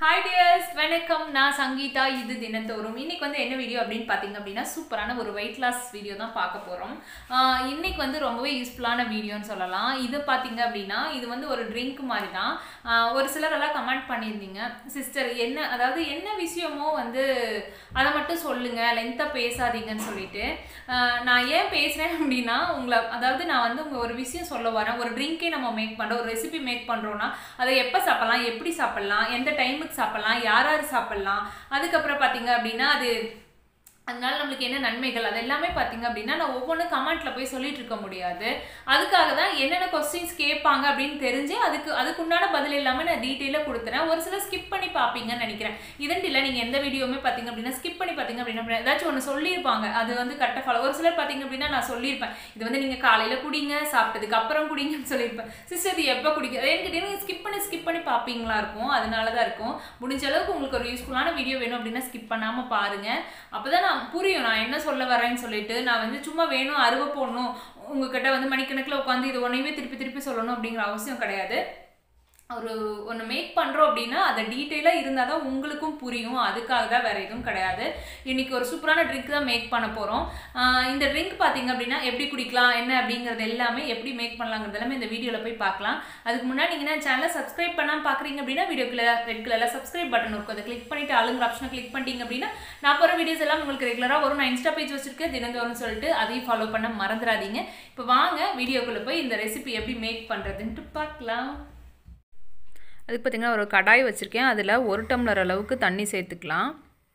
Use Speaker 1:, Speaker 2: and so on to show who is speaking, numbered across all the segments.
Speaker 1: hi tears வணக்கம் நான் சங்கீதா இது தினத்தோறும் இன்னைக்கு வந்து என்ன வீடியோ அப்படின்னு பார்த்தீங்க அப்படின்னா சூப்பரான ஒரு வெயிட் லாஸ் வீடியோ தான் பார்க்க போகிறோம் இன்னைக்கு வந்து ரொம்பவே யூஸ்ஃபுல்லான வீடியோன்னு சொல்லலாம் இது பார்த்தீங்க அப்படின்னா இது வந்து ஒரு ட்ரிங்க் மாதிரி தான் ஆஹ் ஒரு சிலர் எல்லாம் கமெண்ட் பண்ணியிருந்தீங்க சிஸ்டர் என்ன அதாவது என்ன விஷயமோ வந்து அதை மட்டும் சொல்லுங்க லென்த்தாக பேசாதீங்கன்னு சொல்லிட்டு ஆஹ் நான் ஏன் பேசுகிறேன் அப்படின்னா உங்களை அதாவது நான் வந்து உங்க ஒரு விஷயம் சொல்ல வரேன் ஒரு ட்ரிங்கே நம்ம மேக் பண்ணுறோம் ஒரு ரெசிபி மேக் பண்ணுறோன்னா அதை எப்போ சாப்பிடலாம் எப்படி சாப்பிடலாம் எந்த டைமுக்கு சாப்பிடலாம் யார் யார் சாப்பிடலாம் அதுக்கப்புறம் பார்த்தீங்க அப்படின்னா அது அதனால நம்மளுக்கு என்ன நன்மைகள் அது எல்லாமே பார்த்தீங்க அப்படின்னா நான் ஒவ்வொன்றும் கமெண்ட்ல போய் சொல்லிட்டு இருக்க முடியாது அதுக்காக தான் என்னென்ன கொஸ்டின்ஸ் கேட்பாங்க அப்படின்னு தெரிஞ்சு அதுக்கு அதுக்குண்டான பதில் எல்லாமே நான் டீட்டெயிலாக கொடுத்துறேன் ஒரு சிலர் ஸ்கிப் பண்ணி பார்ப்பீங்கன்னு நினைக்கிறேன் இதன்ட்டு இல்லை நீங்கள் எந்த வீடியோவுமே பார்த்தீங்க அப்படின்னா ஸ்கிப் பண்ணி பார்த்தீங்க அப்படின்னா ஏதாச்சும் ஒன்று சொல்லியிருப்பாங்க அது வந்து கரெக்டாக ஃபாலோ ஒரு சிலர் பார்த்தீங்க அப்படின்னா நான் சொல்லியிருப்பேன் இது வந்து நீங்கள் காலையில் குடிங்க சாப்பிட்டதுக்கு அப்புறம் குடிங்கன்னு சொல்லியிருப்பேன் சிஸ்டர் இது எப்போ குடிக்க என்கிட்ட நீங்கள் ஸ்கிப் பண்ணி ஸ்கிப் பண்ணி பார்ப்பீங்களா இருக்கும் அதனால தான் இருக்கும் முடிஞ்ச அளவுக்கு உங்களுக்கு ஒரு யூஸ்ஃபுல்லான வீடியோ வேணும் அப்படின்னா ஸ்கிப் பண்ணாமல் பாருங்க அப்போ தான் நான் புரியும் நான் என்ன சொல்ல வரேன்னு சொல்லிட்டு நான் வந்து சும்மா வேணும் அருவ போடணும் உங்ககிட்ட வந்து மணிக்கணக்கில் உட்காந்து இது ஒன்றையுமே திருப்பி திருப்பி சொல்லணும் அப்படிங்கிற அவசியம் கிடையாது ஒரு ஒன்று மேக் பண்ணுறோம் அப்படின்னா அதை டீட்டெயிலாக இருந்தால் தான் உங்களுக்கும் புரியும் அதுக்காக தான் வேறு எதுவும் கிடையாது இன்றைக்கி ஒரு சூப்பரான ட்ரிங்க் தான் மேக் பண்ண போகிறோம் இந்த ட்ரிங்க் பார்த்தீங்க அப்படின்னா எப்படி குடிக்கலாம் என்ன அப்படிங்கிறது எல்லாமே எப்படி மேக் பண்ணலாங்கிறது எல்லாமே இந்த வீடியோவில் போய் பார்க்கலாம் அதுக்கு முன்னாடி நீங்கள் என்ன சேனலை சப்ஸ்கிரைப் பண்ணாமல் பார்க்குறீங்க அப்படின்னா வீடியோக்குள்ள ரெட் கலரில் சப்ஸ்கிரைப் பட்டன் இருக்கும் அதை கிளிக் பண்ணிவிட்டு ஆளுங்கிற ஆப்ஷனை கிளிக் பண்ணிட்டீங்க அப்படின்னா நான் போகிற வீடியோஸ் எல்லாம் உங்களுக்கு ரெகுலராக வரும் நான் இன்ஸ்டா பேஜ் வச்சிருக்கேன் தினந்தோறும் சொல்லிட்டு அதையும் ஃபாலோ பண்ண மறந்துடாதீங்க இப்போ வாங்க வீடியோக்குள்ளே போய் இந்த ரெசிபி எப்படி மேக் பண்ணுறதுன்ட்டு பார்க்கலாம் அதுக்கு பார்த்திங்கன்னா ஒரு கடாய் வச்சுருக்கேன் அதில் ஒரு டம்ளர் அளவுக்கு தண்ணி சேர்த்துக்கலாம்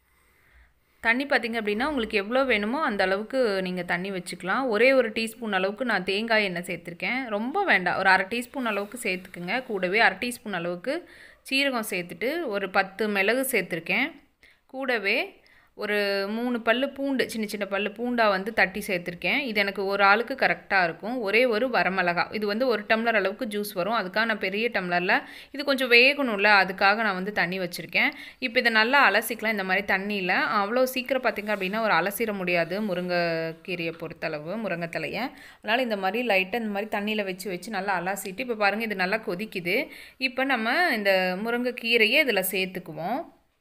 Speaker 1: தண்ணி பார்த்திங்க அப்படின்னா உங்களுக்கு எவ்வளோ வேணுமோ அந்த அளவுக்கு நீங்கள் தண்ணி வச்சுக்கலாம் ஒரே ஒரு டீஸ்பூன் அளவுக்கு நான் தேங்காய் எண்ணெய் சேர்த்துருக்கேன் ரொம்ப வேண்டாம் ஒரு அரை டீஸ்பூன் அளவுக்கு சேர்த்துக்குங்க கூடவே அரை டீஸ்பூன் அளவுக்கு சீரகம் சேர்த்துட்டு ஒரு பத்து மிளகு சேர்த்துருக்கேன் கூடவே ஒரு மூணு பல் பூண்டு சின்ன சின்ன பல் பூண்டாக வந்து தட்டி சேர்த்துருக்கேன் இது எனக்கு ஒரு ஆளுக்கு கரெக்டாக இருக்கும் ஒரே ஒரு வரமிளகா இது வந்து ஒரு டம்ளர் அளவுக்கு ஜூஸ் வரும் அதுக்காக நான் பெரிய டம்ளரில் இது கொஞ்சம் வேகணும்ல அதுக்காக நான் வந்து தண்ணி வச்சுருக்கேன் இப்போ இதை நல்லா அலசிக்கலாம் இந்த மாதிரி தண்ணியில் அவ்வளோ சீக்கிரம் பார்த்திங்க அப்படின்னா ஒரு அலசிட முடியாது முருங்கைக்கீரையை பொறுத்தளவு முருங்கைத்தலையை அதனால் இந்த மாதிரி லைட்டாக இந்த மாதிரி தண்ணியில் வச்சு வச்சு நல்லா அலசிட்டு இப்போ பாருங்கள் இது நல்லா கொதிக்குது இப்போ நம்ம இந்த முருங்கைக்கீரையை இதில் சேர்த்துக்குவோம்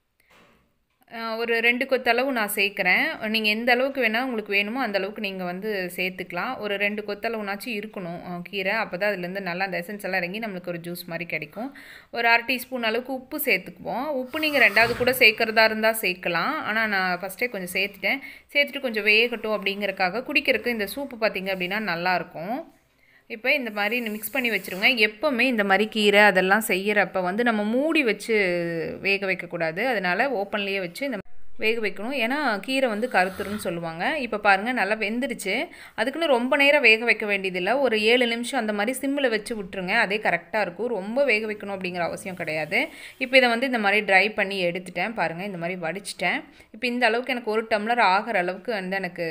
Speaker 1: ஒரு ரெண்டு கொத்தளவு நான் சேர்க்குறேன் நீங்கள் எந்த அளவுக்கு வேணால் உங்களுக்கு வேணுமோ அந்த அளவுக்கு நீங்கள் வந்து சேர்த்துக்கலாம் ஒரு ரெண்டு கொத்தளவுனாச்சும் இருக்கணும் கீரை அப்போ தான் அதுலேருந்து நல்லா அந்த எசன்ஸ் எல்லாம் இறங்கி நம்மளுக்கு ஒரு ஜூஸ் மாதிரி கிடைக்கும் ஒரு அரை டீஸ்பூன் அளவுக்கு உப்பு சேர்த்துக்குவோம் உப்பு நீங்கள் ரெண்டாவது கூட சேர்க்குறதா இருந்தால் சேர்க்கலாம் ஆனால் நான் ஃபஸ்ட்டே கொஞ்சம் சேர்த்துட்டேன் சேர்த்துட்டு கொஞ்சம் வேகட்டும் அப்படிங்கிறக்காக குடிக்கிறதுக்கு இந்த சூப்பு பார்த்திங்க அப்படின்னா நல்லாயிருக்கும் இப்போ இந்த மாதிரி மிக்ஸ் பண்ணி வச்சுருங்க எப்போவுமே இந்த மாதிரி கீரை அதெல்லாம் செய்கிறப்ப வந்து நம்ம மூடி வச்சு வேக வைக்கக்கூடாது அதனால் ஓப்பன்லேயே வச்சு இந்த வேக வைக்கணும் ஏன்னா கீரை வந்து கருத்துருன்னு சொல்லுவாங்க இப்போ பாருங்கள் நல்லா வெந்துருச்சு அதுக்குன்னு ரொம்ப நேரம் வேக வைக்க வேண்டியதில்லை ஒரு ஏழு நிமிஷம் அந்த மாதிரி சிம்மில் வச்சு விட்டுருங்க அதே கரெக்டாக இருக்கும் ரொம்ப வேக வைக்கணும் அப்படிங்கிற அவசியம் கிடையாது இப்போ இதை வந்து இந்த மாதிரி ட்ரை பண்ணி எடுத்துட்டேன் பாருங்கள் இந்த மாதிரி வடிச்சிட்டேன் இப்போ இந்த அளவுக்கு எனக்கு ஒரு டம்ளர் ஆகிற அளவுக்கு வந்து எனக்கு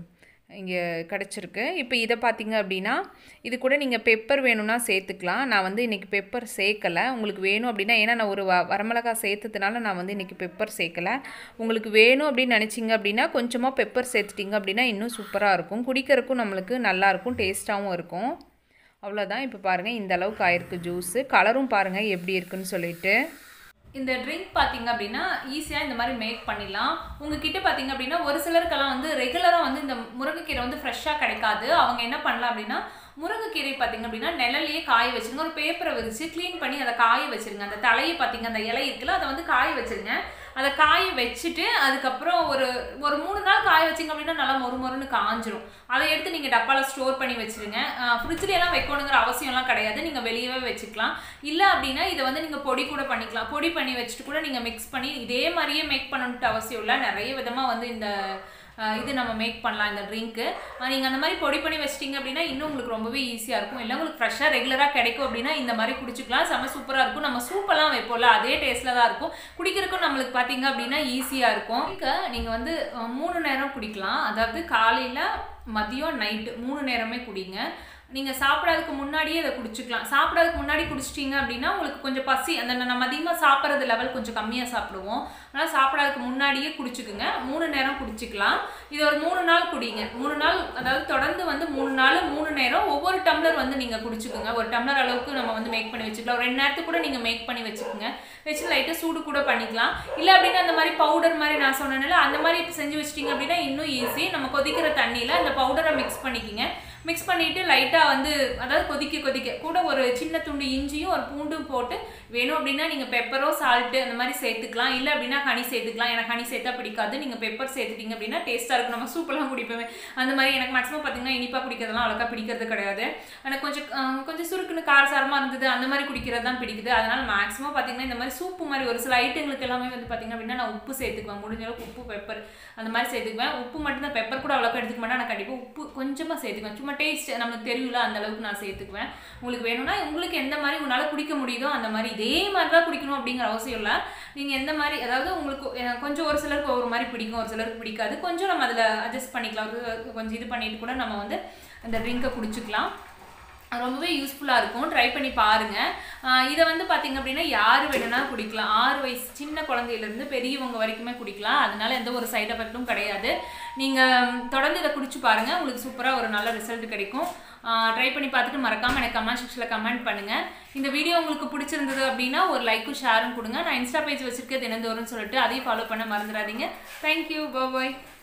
Speaker 1: இங்கே கிடச்சிருக்கு இப்போ இதை பார்த்தீங்க அப்படின்னா இது கூட நீங்கள் பெப்பர் வேணும்னா சேர்த்துக்கலாம் நான் வந்து இன்றைக்கி பெப்பர் சேர்க்கலை உங்களுக்கு வேணும் அப்படின்னா ஏன்னா நான் ஒரு வ வரமிளகா சேர்த்ததுனால நான் வந்து இன்றைக்கி பெப்பர் சேர்க்கலை உங்களுக்கு வேணும் அப்படின்னு நினச்சிங்க அப்படின்னா கொஞ்சமாக பெப்பர் சேர்த்துட்டிங்க அப்படின்னா இன்னும் சூப்பராக இருக்கும் குடிக்கிறதுக்கும் நம்மளுக்கு நல்லாயிருக்கும் டேஸ்ட்டாகவும் இருக்கும் அவ்வளோதான் இப்போ பாருங்கள் இந்த அளவுக்கு ஆயிருக்கு ஜூஸு கலரும் பாருங்கள் எப்படி இருக்குன்னு சொல்லிட்டு இந்த ட்ரிங்க் பார்த்தீங்க அப்படின்னா ஈஸியாக இந்த மாதிரி மேக் பண்ணிடலாம் உங்ககிட்ட பார்த்தீங்க அப்படின்னா ஒரு சிலருக்கெல்லாம் வந்து ரெகுலராக வந்து இந்த முருங்கைக்கீரை வந்து ஃப்ரெஷ்ஷாக கிடைக்காது அவங்க என்ன பண்ணலாம் அப்படின்னா முருங்கைக்கீரை பார்த்தீங்க அப்படின்னா நிழலையே காய வச்சுருங்க ஒரு பேப்பரை விரிச்சு க்ளீன் பண்ணி அதை காய வச்சுருங்க அந்த தலையை பார்த்தீங்க அந்த இலை இருக்குல்ல அதை வந்து காய வச்சுருங்க அதை காய வச்சுட்டு அதுக்கப்புறம் ஒரு ஒரு மூணு நாள் காய வச்சிங்க அப்படின்னா நல்லா மொறு மொறுன்னு காஞ்சிரும் அதை எடுத்து நீங்கள் டப்பாவில் ஸ்டோர் பண்ணி வச்சுருங்க ஃப்ரிட்ஜில் எல்லாம் வைக்கணுங்கிற அவசியம்லாம் கிடையாது நீங்கள் வெளியவே வச்சுக்கலாம் இல்லை அப்படின்னா இதை வந்து நீங்கள் பொடி கூட பண்ணிக்கலாம் பொடி பண்ணி வச்சுட்டு கூட நீங்கள் மிக்ஸ் பண்ணி இதே மாதிரியே மேக் பண்ணணுன்ட்டு அவசியம் இல்லை நிறைய விதமாக வந்து இந்த இது நம்ம மேக் பண்ணலாம் இந்த ட்ரிங்க்கு நீங்கள் அந்த மாதிரி பொடி பண்ணி வச்சிட்டிங்க அப்படின்னா இன்னும் உங்களுக்கு ரொம்பவே ஈஸியாக இருக்கும் இல்லை உங்களுக்கு ஃப்ரெஷ்ஷாக ரெகுலராக கிடைக்கும் அப்படின்னா இந்த மாதிரி குடிச்சிக்கலாம் செம்ம சூப்பராக இருக்கும் நம்ம சூப்பெல்லாம் வைப்போம்ல அதே டேஸ்ட்டில் தான் இருக்கும் குடிக்கிறதுக்கும் நம்மளுக்கு பார்த்தீங்க அப்படின்னா ஈஸியாக இருக்கும் நீங்கள் வந்து மூணு நேரம் குடிக்கலாம் அதாவது காலையில் மதியம் நைட்டு மூணு நேரமே குடிங்க நீங்கள் சாப்பிடாததுக்கு முன்னாடியே இதை குடிச்சிக்கலாம் சாப்பிடாததுக்கு முன்னாடி குடிச்சிட்டிங்க அப்படின்னா உங்களுக்கு கொஞ்சம் பசி அந்த நம்ம அதிகமாக சாப்பிட்றது லெவல் கொஞ்சம் கம்மியாக சாப்பிடுவோம் அதனால் சாப்பிடாததுக்கு முன்னாடியே குடிச்சுக்குங்க மூணு நேரம் குடிச்சிக்கலாம் இது ஒரு மூணு நாள் குடிங்க மூணு நாள் அதாவது தொடர்ந்து வந்து மூணு நாள் மூணு நேரம் ஒவ்வொரு டம்ளர் வந்து நீங்கள் குடிச்சுக்குங்க ஒரு டம்ளர் அளவுக்கு நம்ம வந்து மேக் பண்ணி வச்சுக்கலாம் ஒரு ரெண்டு நேரத்துக்கு கூட நீங்கள் மேக் பண்ணி வச்சுக்கோங்க வச்சு லைட்டாக சூடு கூட பண்ணிக்கலாம் இல்லை அப்படின்னா அந்த மாதிரி பவுடர் மாதிரி நான் சொன்னேன்ல அந்த மாதிரி இப்போ செஞ்சு வச்சிட்டிங்க அப்படின்னா இன்னும் ஈஸி நம்ம கொதிக்கிற தண்ணியில் அந்த பவுடரை மிக்ஸ் பண்ணிக்கிங்க மிக்ஸ் பண்ணிவிட்டு லைட்டாக வந்து அதாவது கொதிக்க கொதிக்க கூட ஒரு சின்ன துண்டு இஞ்சியும் ஒரு பூண்டும் போட்டு வேணும் அப்படின்னா நீங்கள் பெப்பரோ சால்ட்டு அந்த மாதிரி சேர்த்துக்கலாம் இல்லை அப்படின்னா ஹனி சேர்த்துக்கலாம் எனக்கு ஹனி சேர்த்தா பிடிக்காது நீங்கள் பெப்பர் சேர்த்துட்டீங்க அப்படின்னா டேஸ்ட்டாக இருக்கும் நம்ம சூப்பெல்லாம் குடிப்போமே அந்த மாதிரி எனக்கு மேக்ஸிமம் பார்த்தீங்கன்னா இனிப்பாக குடிக்கிறதுலாம் அவ்வளோக்கா பிடிக்கிறது கிடையாது எனக்கு கொஞ்சம் அஹ், கொஞ்சம் சுருக்குன்னு காரசாரமாக இருந்தது அந்த மாதிரி குடிக்கிறது தான் பிடிக்குது அதனால் மேக்ஸிமம் பார்த்தீங்கன்னா இந்த மாதிரி சூப்பு மாதிரி ஒரு சில ஐட்டங்களுக்கு எல்லாமே வந்து பார்த்தீங்க அப்படின்னா நான் உப்பு சேர்த்துக்குவேன் முடிஞ்ச அளவுக்கு உப்பு பெப்பர் அந்த மாதிரி சேர்த்துக்குவேன் உப்பு மட்டும் தான் பெப்பர் கூட அவ்வளோக்கா எடுத்துக்க மாட்டேன் நான் கண்டிப்பாக உப்பு கொஞ்சமாக சேர்த்துக்குவேன் சும்மா டேஸ்ட் நமக்கு தெரியல அந்த அளவுக்கு நான் சேர்த்துக்குவேன் உங்களுக்கு வேணும்னா உங்களுக்கு எந்த மாதிரி உங்களால் குடிக்க முடியுதோ அந்த மாதிரி இதே மாதிரி தான் குடிக்கணும் அப்படிங்கிற அவசியம் இல்லை நீங்கள் எந்த மாதிரி அதாவது உங்களுக்கு அஹ், கொஞ்சம் ஒரு சிலருக்கு ஒவ்வொரு மாதிரி பிடிக்கும் ஒரு சிலருக்கு பிடிக்காது கொஞ்சம் நம்ம அதில் அட்ஜஸ்ட் பண்ணிக்கலாம் அது கொஞ்சம் இது பண்ணிட்டு கூட நம்ம வந்து அந்த ட்ரிங்கை குடிச்சுக்கலாம் ரொம்பவே யூஸ்ஃபுல்லாக இருக்கும் ட்ரை பண்ணி பாருங்கள் இதை வந்து பார்த்தீங்க அப்படின்னா யார் வேணும்னா குடிக்கலாம் ஆறு வயசு சின்ன குழந்தையிலேருந்து பெரியவங்க வரைக்குமே குடிக்கலாம் அதனால எந்த ஒரு சைடு எஃபெக்ட்டும் கிடையாது நீங்கள் தொடர்ந்து இதை குடிச்சு பாருங்கள் உங்களுக்கு சூப்பராக ஒரு நல்ல ரிசல்ட் கிடைக்கும் ட்ரை பண்ணி பார்த்துட்டு மறக்காமல் எனக்கு கமெண்ட் செக்ஷனில் கமெண்ட் பண்ணுங்கள் இந்த வீடியோ உங்களுக்கு பிடிச்சிருந்தது அப்படின்னா ஒரு லைக்கும் ஷேரும் கொடுங்க நான் இன்ஸ்டா பேஜ் வச்சிருக்கேன் தினந்தோறும் சொல்லிட்டு அதையும் ஃபாலோ பண்ண மறந்துடாதீங்க தேங்க்யூ பாய்